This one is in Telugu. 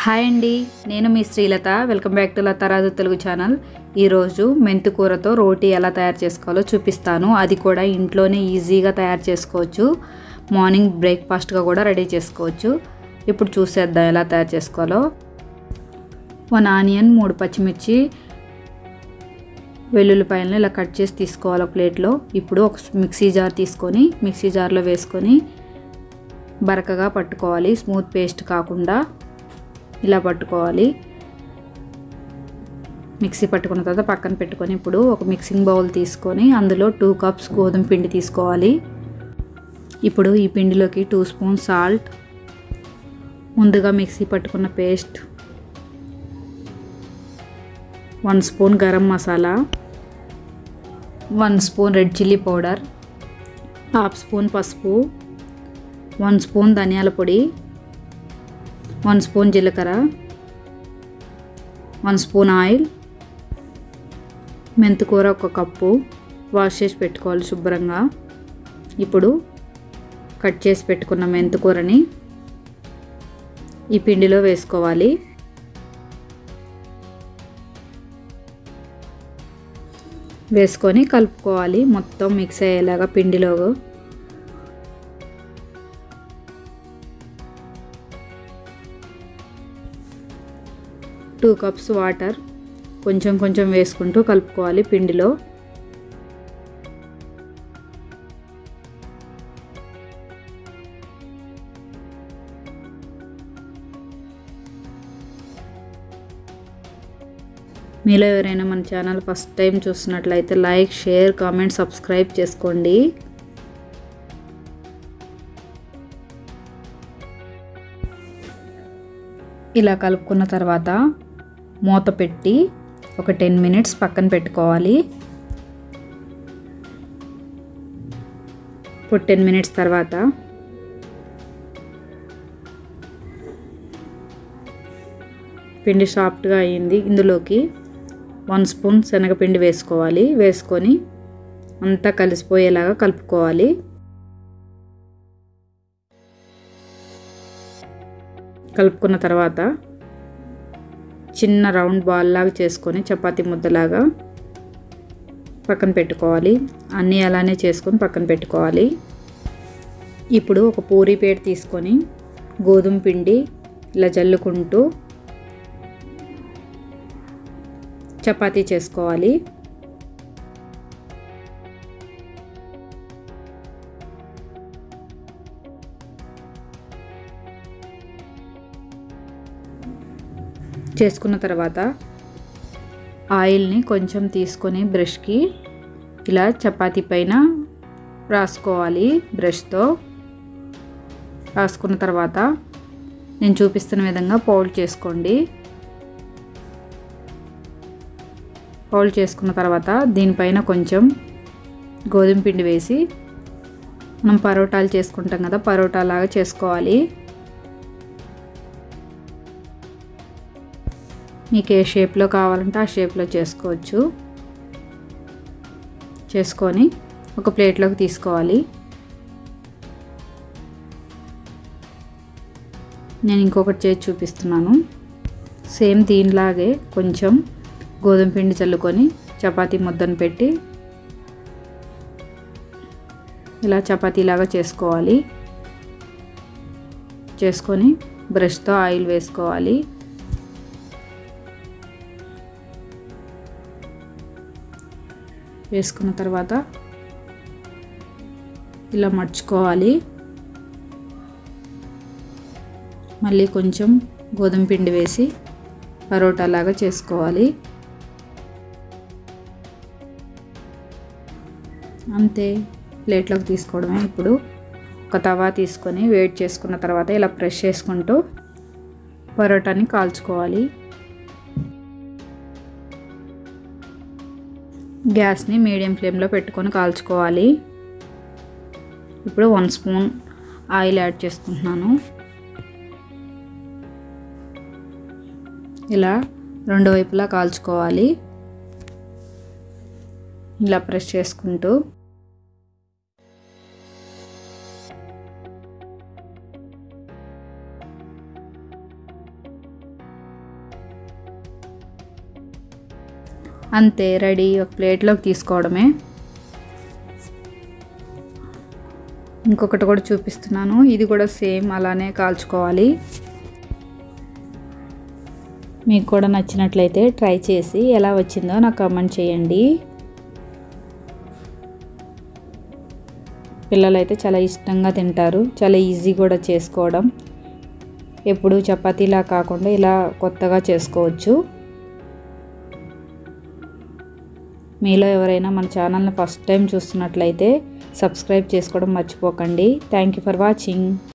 హాయ్ అండి నేను మీ Srilatha welcome back to Latharaju Telugu channel ఈరోజు మెంతి కూరతో రోటీ ఎలా తయారు చేసుకోవాలో చూపిస్తాను అది కూడా ఇంట్లోనే ఈజీగా తయారు చేసుకోవచ్చు మార్నింగ్ బ్రేక్ఫాస్ట్గా కూడా రెడీ చేసుకోవచ్చు ఇప్పుడు చూసేద్దాం ఎలా తయారు చేసుకోవాలో వన్ ఆనియన్ మూడు పచ్చిమిర్చి వెల్లుల్లిపాయలను ఇలా కట్ చేసి తీసుకోవాలి ఒక ప్లేట్లో ఇప్పుడు ఒక మిక్సీ జార్ తీసుకొని మిక్సీ జార్లో వేసుకొని బరకగా పట్టుకోవాలి స్మూత్ పేస్ట్ కాకుండా ఇలా పట్టుకోవాలి మిక్సీ పట్టుకున్న తర్వాత పక్కన పెట్టుకొని ఇప్పుడు ఒక మిక్సింగ్ బౌల్ తీసుకొని అందులో టూ కప్స్ గోధుమ పిండి తీసుకోవాలి ఇప్పుడు ఈ పిండిలోకి టూ స్పూన్ సాల్ట్ ముందుగా మిక్సీ పట్టుకున్న paste one spoon garam masala one spoon red chilli powder half spoon పసుపు వన్ స్పూన్ ధనియాల పొడి వన్ స్పూన్ జీలకర్ర వన్ స్పూన్ ఆయిల్ మెంతికూర ఒక కప్పు వాష్ చేసి పెట్టుకోవాలి శుభ్రంగా ఇప్పుడు కట్ చేసి పెట్టుకున్న మెంతికూరని ఈ పిండిలో వేసుకోవాలి వేసుకొని కలుపుకోవాలి మొత్తం మిక్స్ అయ్యేలాగా పిండిలో టూ కప్స్ వాటర్ కొంచెం కొంచెం వేసుకుంటూ కలుపుకోవాలి పిండిలో మీలో ఎవరైనా మన ఛానల్ ఫస్ట్ టైం చూస్తున్నట్లయితే లైక్ షేర్ కామెంట్ సబ్స్క్రైబ్ చేసుకోండి ఇలా కలుపుకున్న తర్వాత మూత పెట్టి ఒక టెన్ మినిట్స్ పక్కన పెట్టుకోవాలి ఇప్పుడు టెన్ మినిట్స్ తర్వాత పిండి సాఫ్ట్గా అయ్యింది ఇందులోకి వన్ స్పూన్ శనగపిండి వేసుకోవాలి వేసుకొని అంతా కలిసిపోయేలాగా కలుపుకోవాలి కలుపుకున్న తర్వాత చిన్న రౌండ్ బాల్ లాగా చేసుకొని చపాతీ ముద్దలాగా పక్కన పెట్టుకోవాలి అన్నీ అలానే చేసుకొని పక్కన పెట్టుకోవాలి ఇప్పుడు ఒక పూరీ పేట తీసుకొని గోధుమ పిండి ఇలా జల్లుకుంటూ చపాతీ చేసుకోవాలి చేసుకున్న తర్వాత ఆయిల్ని కొంచెం తీసుకొని బ్రష్కి ఇలా చపాతీ పైన రాసుకోవాలి బ్రష్తో రాసుకున్న తర్వాత నేను చూపిస్తున్న విధంగా పౌల్డ్ చేసుకోండి పౌల్డ్ చేసుకున్న తర్వాత దీనిపైన కొంచెం గోధుమ పిండి వేసి మనం పరోటాలు చేసుకుంటాం కదా పరోటా లాగా చేసుకోవాలి మీకు ఏ షేప్లో కావాలంటే ఆ షేప్లో చేసుకోవచ్చు చేసుకొని ఒక ప్లేట్లోకి తీసుకోవాలి నేను ఇంకొకటి చేసి చూపిస్తున్నాను సేమ్ దీనిలాగే కొంచెం గోధుమ పిండి చల్లుకొని చపాతీ ముద్దను పెట్టి ఇలా చపాతీలాగా చేసుకోవాలి చేసుకొని బ్రష్తో ఆయిల్ వేసుకోవాలి వేసుకున్న తర్వాత ఇలా మర్చుకోవాలి మళ్ళీ కొంచెం గోధుమ పిండి వేసి పరోటా లాగా చేసుకోవాలి అంతే ప్లేట్లోకి తీసుకోవడమే ఇప్పుడు ఒక తవా తీసుకొని వేడి చేసుకున్న తర్వాత ఇలా ప్రెస్ చేసుకుంటూ పరోటాని కాల్చుకోవాలి గ్యాస్ని మీడియం ఫ్లేమ్లో పెట్టుకొని కాల్చుకోవాలి ఇప్పుడు వన్ స్పూన్ ఆయిల్ యాడ్ చేసుకుంటున్నాను ఇలా రెండు వైపులా కాల్చుకోవాలి ఇలా ప్రెస్ చేసుకుంటూ అంతే రెడీ ఒక ప్లేట్లోకి తీసుకోవడమే ఇంకొకటి కూడా చూపిస్తున్నాను ఇది కూడా సేమ్ అలానే కాల్చుకోవాలి మీకు కూడా నచ్చినట్లయితే ట్రై చేసి ఎలా వచ్చిందో నాకు కమెంట్ చేయండి పిల్లలైతే చాలా ఇష్టంగా తింటారు చాలా ఈజీ కూడా చేసుకోవడం ఎప్పుడు చపాతీలా కాకుండా ఇలా కొత్తగా చేసుకోవచ్చు మీలో ఎవరైనా మన ఛానల్ని ఫస్ట్ టైం చూస్తున్నట్లయితే సబ్స్క్రైబ్ చేసుకోవడం మర్చిపోకండి థ్యాంక్ యూ ఫర్ వాచింగ్